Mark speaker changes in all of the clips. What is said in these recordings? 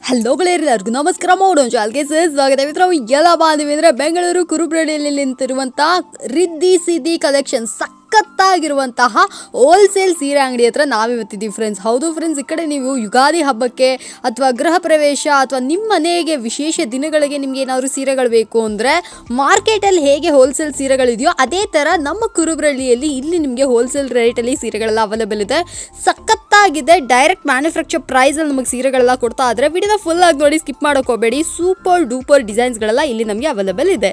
Speaker 1: Hello ಎಲ್ಲರಿಗೂ ನಮಸ್ಕಾರ ಮಾಡೋಣ ಚಾಲ್ಗೆ ಸ್ವಾಗತ ಮಿತ್ರ ಎಲ್ಲ ಬಾಂಧವಿ ಅಂದರೆ ಬೆಂಗಳೂರು ಕುರುಬ್ರಳ್ಳಿಯಲ್ಲಿ ನಿಂತಿರುವಂಥ ರಿದ್ದಿ ಸಿದ್ದಿ ಕಲೆಕ್ಷನ್ ಸಖತ್ತಾಗಿರುವಂತಹ ಹೋಲ್ಸೇಲ್ ಸೀರೆ ಅಂಗಡಿ ಹತ್ರ ನಾವಿವತ್ತಿದ್ದೀವಿ ಫ್ರೆಂಡ್ಸ್ ಹೌದು ಫ್ರೆಂಡ್ಸ್ ಈ ಕಡೆ ನೀವು ಯುಗಾದಿ ಹಬ್ಬಕ್ಕೆ ಅಥವಾ ಗೃಹ ಪ್ರವೇಶ ಅಥವಾ ನಿಮ್ಮ ಮನೆಗೆ ವಿಶೇಷ ದಿನಗಳಿಗೆ ನಿಮ್ಗೆ ಏನಾದರೂ ಸೀರೆಗಳು ಬೇಕು ಅಂದರೆ ಮಾರ್ಕೆಟಲ್ಲಿ ಹೇಗೆ ಹೋಲ್ಸೇಲ್ ಸೀರೆಗಳಿದೆಯೋ ಅದೇ ಥರ ನಮ್ಮ ಕುರುಬ್ರಳ್ಳಿಯಲ್ಲಿ ಇಲ್ಲಿ ನಿಮಗೆ ಹೋಲ್ಸೇಲ್ ರೇಟಲ್ಲಿ ಸೀರೆಗಳೆಲ್ಲ ಅವೈಲೇಬಲ್ ಇದೆ ಸಖತ್ತಾಗಿದೆ ಡೈರೆಕ್ಟ್ ಮ್ಯಾನುಫ್ಯಾಕ್ಚರ್ ಪ್ರೈಸಲ್ಲಿ ನಮಗೆ ಸೀರೆಗಳೆಲ್ಲ ಕೊಡ್ತಾ ಇದ್ರೆ ವಿಡಿಯೋನ ಫುಲ್ ಆಗಿ ನೋಡಿ ಸ್ಕಿಪ್ ಮಾಡೋಕೆ ಹೋಗಬೇಡಿ ಸೂಪರ್ ಡೂಪರ್ ಡಿಸೈನ್ಸ್ಗಳೆಲ್ಲ ಇಲ್ಲಿ ನಮಗೆ ಅವೈಲೇಬಲ್ ಇದೆ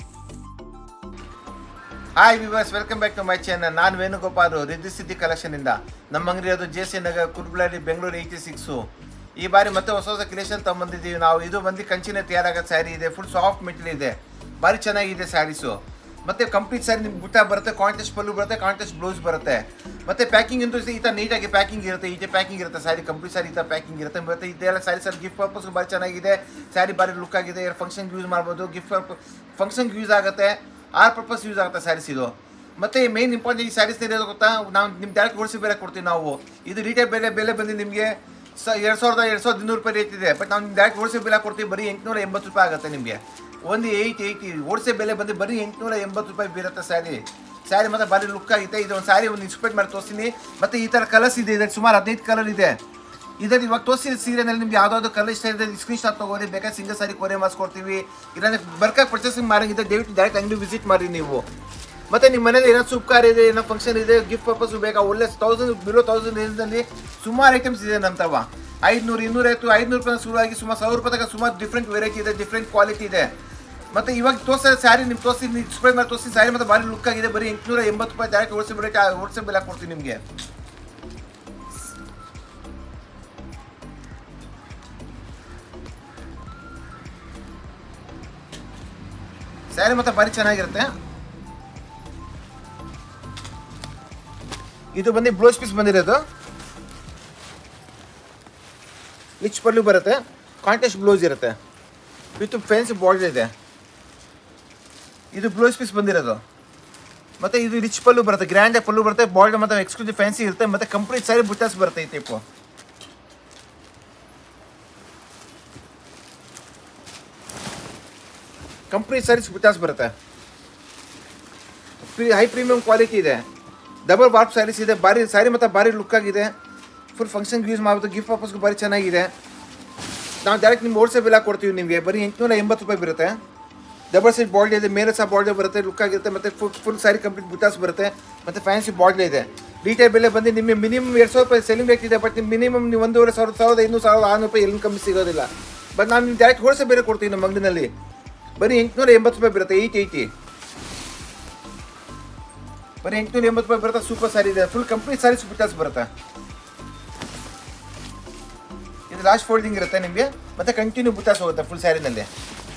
Speaker 2: hi viewers welcome back to my channel ನಾನು ವೇಣುಗೋಪಾಲ್ ರಿದ್ದಿ ಸಿದ್ದಿ ಕಲೆಕ್ಷನ್ ಇಂದ ನಮ್ಮ ಅಂಗಡಿ ಅದು ಜೆ ಸಿ ನಗರ್ ಕುರ್ಬಳಲ್ಲಿ ಬೆಂಗಳೂರು ಏಯ್ಟಿ ಸಿಕ್ಸು ಈ ಬಾರಿ ಮತ್ತೆ ಹೊಸ ಹೊಸ ಕ್ರಿಯೇಷನ್ ತಗೊಂಬಂದಿದ್ದೀವಿ ನಾವು ಇದು ಬಂದು ಕಂಚಿನ ತಯಾರಾಗೋ ಸ್ಯಾರಿ ಇದೆ ಫುಲ್ ಸಾಫ್ಟ್ ಮೆಟೀರಿಯಲ್ ಇದೆ ಭಾರಿ ಚೆನ್ನಾಗಿದೆ ಸ್ಯಾರೀಸು ಮತ್ತೆ ಕಂಪ್ಲೀಟ್ ಸ್ಯಾರಿ ನಿಮ್ಗೆ ಬುಟ್ಟ ಬರುತ್ತೆ ಕಾಂಟೆಸ್ಟ್ ಪಲ್ಲು ಬರುತ್ತೆ ಕಾಂಟೆಸ್ಟ್ ಬ್ಲೌಸ್ ಬರುತ್ತೆ ಮತ್ತೆ ಪ್ಯಾಕಿಂಗ್ ಅಂತೂ ಈ ಥರ ನೀಟಾಗಿ ಪ್ಯಾಕಿಂಗ್ ಇರುತ್ತೆ ಈಚೆ ಪ್ಯಾಕಿಂಗ್ ಇರುತ್ತೆ ಸ್ಯಾರಿ ಕಂಪ್ಲೀಟ್ ಸ್ಯಾರಿ ಈ ಥರ ಪ್ಯಾಕಿಂಗ್ ಇರುತ್ತೆ ಮತ್ತೆ ಇದೆಲ್ಲ ಸ್ಯಾರಿ ಸರ್ ಗಿಫ್ಟ್ ಪರ್ಪಸ್ ಭಾರಿ ಚೆನ್ನಾಗಿದೆ ಸ್ಯಾರಿ ಭಾರಿ ಲುಕ್ ಆಗಿದೆ ಫಂಕ್ಷನ್ಗೆ ಯೂಸ್ ಮಾಡ್ಬೋದು ಗಿಫ್ಟ್ ಫಂಕ್ಷನ್ಗೆ ಯೂಸ್ ಆಗುತ್ತೆ ಆರ್ ಪರ್ಪಸ್ ಯೂಸ್ ಆಗುತ್ತೆ ಸ್ಯಾರೀಸ್ ಇದು ಮತ್ತೆ ಮೇನ್ ಇಂಪಾರ್ಟೆಂಟ್ ಈ ಸ್ಯಾರೀಸ್ ಇರೋದು ಗೊತ್ತಾ ನಾವು ನಿಮ್ಮ ಡೈರೆಕ್ಟ್ ಹೋಲ್ಸೇಲ್ ಬೆಲೆ ಕೊಡ್ತೀವಿ ನಾವು ಇದು ರಿಟೇಲ್ ಬೆಲೆ ಬೆಲೆ ಬಂದು ನಿಮಗೆ ಸ ಎರಡು ಸಾವಿರದ ಎರಡು ಸಾವಿರದ ಇನ್ನೂರು ರೂಪಾಯಿ ರೇಟ್ ಇದೆ ಬಟ್ ನಾವು ನಿಮ್ಮ ಡೈರೆಕ್ಟ್ ಹೋಲ್ಸೇಲ್ ಬೆಲೆ ಕೊಡ್ತೀವಿ ಬರೀ ಎಂಟುನೂರ ಎಂಬತ್ತು ರೂಪಾಯಿ ಆಗುತ್ತೆ ನಿಮಗೆ ಒಂದು ಏಯ್ಟ್ ಏಯ್ಟಿ ಹೋಲ್ಸೇಲ್ ಬೆಲೆ ಬಂದು ಬರೀ ಎಂಟುನೂರ ಎಂಬತ್ತು ರೂಪಾಯಿ ಬೀರುತ್ತೆ ಸ್ಯಾರಿ ಸ್ಯಾರಿ ಮತ್ತೆ ಭಾರಿ ಲುಕ್ ಆಗಿದೆ ಇದು ಒಂದು ಸ್ಯಾರಿ ಒಂದು ಇನ್ಸ್ಪೆಕ್ಟ್ ಮಾಡಿ ತೋರಿಸ್ತೀನಿ ಮತ್ತೆ ಈ ಥರ ಕಲರ್ಸ್ ಇದೆ ಇದರಲ್ಲಿ ಸುಮಾರು ಹದಿನೈದು ಕಲರ್ ಇದೆ ಇದರಲ್ಲಿ ಇವಾಗ ತೋರಿಸಿದ ಸೀರೆನಲ್ಲಿ ನಿಮ್ಗೆ ಯಾವುದಾದ್ರು ಕಲರ್ ಇಷ್ಟ ಇದೆ ಸ್ಕ್ರೀನ್ ಶಾಟ್ ತೊಗೊಳ್ಳಿ ಬೇಕಾದ್ರೆ ಸಿಂಗಲ್ ಸಾರಿ ಕೊರಿಯರ್ ಮಾಡಿಸ್ಕೊಡ್ತೀವಿ ಇಲ್ಲಾಂದ್ರೆ ಬರ್ಕಾಗಿ ಪರ್ಚೇಸಿಂಗ್ ಮಾಡಂಗಿದೆ ದಯವಿಟ್ಟು ಡೈರೆಕ್ಟ್ ಅಂಗಡಿ ವಿಸಿಟ್ ಮಾಡಿ ನೀವು ಮತ್ತೆ ನಿಮ್ಮ ಮನೇಲಿ ಏನೋ ಶುಭ ಕಾರ್ಯ ಇದೆ ಏನೋ ಫಂಕ್ಷನ್ ಇದೆ ಗಿಫ್ಟ್ ಪರ್ಪಸ್ ಬೇಕಾ ಒಳ್ಳೆ ತೌಸಂಡ್ ಬಿಲೋ ತೌಸಂಡ್ ರೇಂಜಲ್ಲಿ ಸುಮಾರು ಐಟಮ್ಸ್ ಇದೆ ನಮ್ತವ ಐದುನೂರು ಇನ್ನೂರೈವತ್ತು ಐದುನೂರು ರೂಪಾಯಿ ಶುರುವಾಗಿ ಸುಮಾರು ಸಾವಿರ ರೂಪಾಯಿ ತನಕ ಸುಮಾರು ಡಿಫ್ರೆಂಟ್ ವೆರೈಟಿ ಇದೆ ಡಿಫ್ರೆಂಟ್ ಕ್ವಾಲಿಟಿ ಇದೆ ಮತ್ತೆ ಇವಾಗ ತೋರಿಸಿದ ಸ್ಯಾರಿ ನಿಮ್ಗೆ ತೋರಿಸಿ ನೀವು ಡಿಸ್ಪ್ಲೇ ಮಾಡಿ ತೋರಿಸಿ ಸ್ಯಾರಿ ಮತ್ತೆ ಭಾರಿ ಲುಕ್ ಆಗಿದೆ ಬರೀ ಎಂಟುನೂರ ಎಂಬತ್ತು ರೂಪಾಯಿ ಡೈರೆಕ್ಟ್ ಹೋಲ್ಸೇಲ್ ರೇಟ್ ಹೋಲ್ಸೇಲ್ ಬೆಲೆ ಕೊಡ್ತೀನಿ ನಿಮಗೆ ಸ್ಯಾರಿ ಮತ್ತೆ ಭಾರಿ ಚೆನ್ನಾಗಿರುತ್ತೆ ಇದು ಬಂದು ಬ್ಲೌಸ್ ಪೀಸ್ ಬಂದಿರೋದು ರಿಚ್ ಪಲ್ಲು ಬರುತ್ತೆ ಕಾಂಟೆಸ್ಟ್ ಬ್ಲೌಸ್ ಇರುತ್ತೆ ವಿತ್ ಫ್ಯಾನ್ಸಿ ಬಾರ್ಡರ್ ಇದೆ ಇದು ಬ್ಲೌಸ್ ಪೀಸ್ ಬಂದಿರೋದು ಮತ್ತೆ ಇದು ರಿಚ್ ಪಲ್ಲು ಬರುತ್ತೆ ಗ್ರ್ಯಾಂಡ್ ಪಲ್ಲು ಬರುತ್ತೆ ಬಾರ್ಡರ್ ಮತ್ತೆ ಎಕ್ಸ್ಕ್ಲೂಸಿವ್ ಫ್ಯಾನ್ಸಿ ಇರುತ್ತೆ ಮತ್ತೆ ಕಂಪ್ಲೀಟ್ ಸ್ಯಾರಿ ಬುಟ್ಟಾಸ್ ಬರುತ್ತೆ ಈ ಟೈಪು ಕಂಪ್ಲೀಟ್ ಸ್ಯಾರೀಸ್ ಬುಟ್ಟಾಸ್ ಬರುತ್ತೆ ಹೈ ಪ್ರೀಮಿಯಂ ಕ್ವಾಲಿಟಿ ಇದೆ ಡಬಲ್ ವಾರ್ಪ್ ಸ್ಯಾರೀಸ್ ಇದೆ ಭಾರಿ ಸ್ಯಾರಿ ಮತ್ತು ಭಾರಿ ಲುಕ್ ಆಗಿದೆ ಫುಲ್ ಫಂಕ್ಷನ್ಗೆ ಯೂಸ್ ಮಾಡ್ಬೋದು ಗಿಫ್ಟ್ ಪರ್ಪಸ್ಗೂ ಭಾರಿ ಚೆನ್ನಾಗಿದೆ ನಾವು ಡೈರೆಕ್ಟ್ ನಿಮ್ಗೆ ಹೋಲ್ಸೇಲ್ ಬೆಲೆ ಕೊಡ್ತೀವಿ ನಿಮಗೆ ಬರೀ ಎಂಟುನೂರ ಎಂಬತ್ತು ರೂಪಾಯಿ ಬರುತ್ತೆ ಡಬಲ್ ಸೈಡ್ ಬಾಲ್ಡ್ ಇದೆ ಮೇಲೆ ಸಹ ಬಾಲ್ಡ್ ಬರುತ್ತೆ ಲುಕ್ ಆಗಿರುತ್ತೆ ಮತ್ತು ಫುಲ್ ಫುಲ್ ಸ್ಯಾರಿ ಕಂಪ್ಲೀಟ್ ಬುಟಾಸ್ ಬರುತ್ತೆ ಮತ್ತು ಫ್ಯಾನ್ಸಿ ಬಾಲ್ಡ್ ಇದೆ ರಿಟೇಲ್ ಬೆಲೆ ಬಂದು ನಿಮಗೆ ಮಿನಿಮಮ್ ಎರಡು ಸಾವಿರ ರೂಪಾಯಿ ಸೆಲ್ಲಿಂಗ್ ರೇಟ್ ಇದೆ ಬಟ್ ನಿಮ್ಮ ಮಿನಿಮಮ್ ನೀವು ಒಂದೂವರೆ ಸಾವಿರದ ಸಾವಿರದ ಐನೂರು ಸಾವಿರದ ಆರುನೂರು ರೂಪಾಯಿ ಎಲ್ಲಿ ಕಮ್ಮಿ ಸಿಗೋದಿಲ್ಲ ಬಟ್ ನಾವು ನಿಮ್ಗೆ ಡೈರೆಕ್ಟ್ ಹೋಲ್ಸೇಲ್ ಬೆಲೆ ಕೊಡ್ತೀವಿ ನಮ್ಮ ಅಂಗಡಿನಲ್ಲಿ ಬರೀ ಎಂಟುನೂರ ಎಂಬತ್ತು ರೂಪಾಯಿ ಬರುತ್ತೆ ಏಯ್ಟ್ ಏಯ್ಟಿ ಬರೀ ಎಂಟುನೂರ ಎಂಬತ್ತು ರೂಪಾಯಿ ಬರುತ್ತೆ ಸೂಪರ್ ಸ್ಯಾರಿ ಇದೆ ಫುಲ್ ಕಂಪ್ಲೀಟ್ ಸ್ಯಾರೀಸ್ ಬುಟಾಸ್ ಬರುತ್ತೆ ಇದು ಲಾಸ್ಟ್ ಫೋಲ್ಡಿಂಗ್ ಇರುತ್ತೆ ನಿಮಗೆ ಮತ್ತೆ ಕಂಟಿನ್ಯೂ ಬುಟಾಸ್ ಹೋಗುತ್ತೆ ಫುಲ್ ಸ್ಯಾರಿನಲ್ಲಿ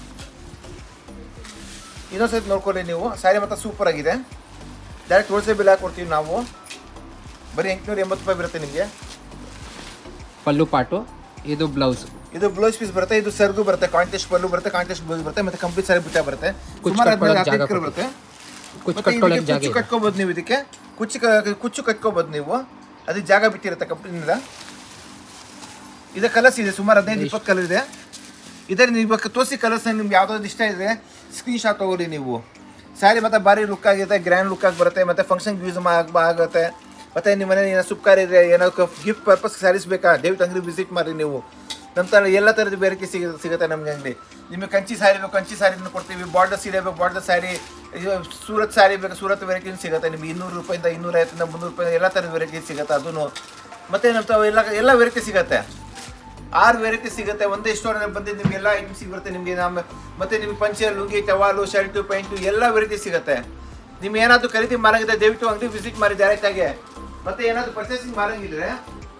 Speaker 2: ಇನ್ನೊಂದು ಸತಿ ನೋಡ್ಕೊಳ್ಳಿ ನೀವು ಸ್ಯಾರಿ ಮತ್ತೆ ಸೂಪರ್ ಆಗಿದೆ ಡೈರೆಕ್ಟ್ ಹೋಲ್ಸೇಲ್ ಬಿಲ್ ಹಾಕೊಡ್ತೀವಿ ನಾವು ಬರೀ ಎಂಟುನೂರ ಎಂಬತ್ತು ರೂಪಾಯಿ ಬರುತ್ತೆ ನಿಮಗೆ
Speaker 3: ಪಲ್ಲು ಪಾಟು ಇದು ಬ್ಲೌಸ್
Speaker 2: ಇದು ಬ್ಲೌಸ್ ಪೀಸ್ ಬರುತ್ತೆ ಇದು ಸರ್ಗು ಬರುತ್ತೆ ಕಾಂಟೆಸ್ಟ್ ಪಲ್ಲು ಬರುತ್ತೆ ಕಾಂಟೆಸ್ಟ್ ಬ್ಲೌಸ್ ಬರುತ್ತೆ ಮತ್ತೆ ಕಂಪ್ಲೀಟ್ ಸ್ಯಾರಿ ಬುಟ್ಟ ಬರುತ್ತೆ
Speaker 3: ಕುಚ್ಚು
Speaker 2: ಸುಮಾರು ಹದಿನೈದು
Speaker 3: ಕಟ್ಕೊಳ್ಳೋಕೆ ಜಾಗ
Speaker 2: ಹದಿನೈದು ಬರುತ್ತೆ
Speaker 3: ಕುಚ್ಚು
Speaker 2: ಮತ್ತೆ
Speaker 3: ಕಟ್ಕೊಳ್ಳೋಕೆ
Speaker 2: ಇದಕ್ಕೆ
Speaker 3: ಜಾಗ
Speaker 2: ಕುಚ್ಚು
Speaker 3: ಇದೆ.
Speaker 2: ಕಟ್ಕೋಬೋದು ನೀವು ಇದಕ್ಕೆ ಕುಚ್ಚು ಕ- ಕುಚ್ಚು ಕಟ್ಕೋಬೋದು ನೀವು ಅದಕ್ಕೆ ಜಾಗ ಬಿಟ್ಟಿರುತ್ತೆ ಕಂಪ್ನಿಯಿಂದ ಇದು ಕಲರ್ಸ್ ಇದೆ ಸುಮಾರು ಹದಿನೈದು ಇಪ್ಪತ್ತು ಕಲರ್ ಇದೆ ಇದರಲ್ಲಿ ನೀವು ಇವಾಗ ತೋರಿಸಿ ಕಲರ್ಸ್ ನಿಮ್ಗೆ ಯಾವ್ದಾದ್ರು ಇಷ್ಟ ಇದೆ ಸ್ಕ್ರೀನ್ ಶಾಟ್ ತಗೋರಿ ನೀವು ಸ್ಯಾರಿ ಮತ್ತೆ ಭಾರಿ ಲುಕ್ ಆಗಿದೆ ಗ್ರ್ಯಾಂಡ್ ಲುಕ್ ಆಗಿ ಬರುತ್ತೆ ಮತ್ತೆ ಫಂಕ್ಷನ್ಗೆ ಯೂಸ್ ಆಗುತ್ತೆ ಮತ್ತೆ ನಿಮ್ಮ ಮನೇಲಿ ಏನೋ ಸುಪ್ಕಾರ ಇದೆ ಏನೋ ಗಿಫ್ಟ್ ಪರ್ಪಸ್ ಸ್ಯಾರೀಸ್ ಬೇಕಾ ಡೇವಿಟ್ ಅಂಗಡಿ ವಿಸಿಟ್ ಮಾಡಿ ನೀವು ನಮ್ಮ ಥರ ಎಲ್ಲ ಥರದ ವೆರೈಟಿ ಸಿಗ ಸಿಗುತ್ತೆ ನಮಗೆ ಅಂಗಡಿ ನಿಮಗೆ ಕಂಚಿ ಸ್ಯಾರಿ ಬೇಕು ಕಂಚಿ ಸ್ಯಾರಿನ ಕೊಡ್ತೀವಿ ಬಾರ್ಡರ್ ಸೀರೆ ಬೇಕು ಬಾರ್ಡರ್ ಸ್ಯಾರಿ ಇದು ಸೂರತ್ ಸ್ಯಾರಿ ಬೇಕು ಸೂರತ್ ವೆರೈಟಿ ಸಿಗುತ್ತೆ ನಿಮಗೆ ಇನ್ನೂರು ರೂಪಾಯಿಂದ ಇನ್ನೂರೈವತ್ತಿಂದ ಮುನ್ನೂರು ರೂಪಾಯಿ ಎಲ್ಲ ಥರದ ವೆರೈಟಿ ಸಿಗುತ್ತೆ ಅದನ್ನು ಮತ್ತೆ ನಮ್ಮ ತಾವು ಎಲ್ಲ ಎಲ್ಲ ವೆರೈಟಿ ಸಿಗುತ್ತೆ ಆರು ವೆರೈಟಿ ಸಿಗುತ್ತೆ ಒಂದೇ ಸ್ಟೋರಲ್ಲಿ ಬಂದು ನಿಮ್ಗೆ ಎಲ್ಲ ಐಟಮ್ಸ್ ಸಿಗುತ್ತೆ ನಿಮಗೆ ನಮ್ಮ ಮತ್ತೆ ನಿಮ್ಗೆ ಪಂಚೆ ಲುಂಗಿ ಟವಾಲು ಶರ್ಟು ಪ್ಯಾಂಟು ಎಲ್ಲ ವೆರೈಟಿ ಸಿಗುತ್ತೆ ನಿಮ್ಗೆ ಏನಾದರೂ ಖರೀದಿ ಮಾಡಂಗಿದ್ರೆ ದಯವಿಟ್ಟು ಅಂಗಡಿ ವಿಸಿಟ್ ಮಾಡಿ ಡೈರೆಕ್ಟಾಗಿ ಮತ್ತೆ ಏನಾದರೂ ಪರ್ಚೇಸಿಂಗ್ ಮಾಡಂಗಿದ್ರೆ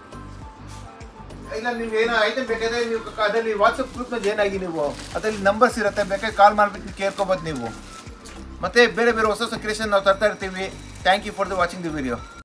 Speaker 2: ಇಲ್ಲ ನಿಮ್ಗೆ ಏನೋ ಐಟಮ್ ಬೇಕಾದ್ರೆ ನೀವು ಕ- ಅದರಲ್ಲಿ ವಾಟ್ಸಪ್ ಗ್ರೂಪ್ನ ಜಾಯ್ನ್ ಆಗಿ ನೀವು ಅದರಲ್ಲಿ ನಂಬರ್ಸ್ ಇರುತ್ತೆ ಬೇಕಾದ್ರೆ ಕಾಲ್ ಮಾಡಿಬಿಟ್ಟು ಕೇಳ್ಕೊಬೋದು ನೀವು ಮತ್ತೆ ಬೇರೆ ಬೇರೆ ಹೊಸ ಹೊಸ ಕ್ರಿಯೇಷನ್ ನಾವು ತರ್ತಾ ಇರ್ತೀವಿ thank you for the watching the video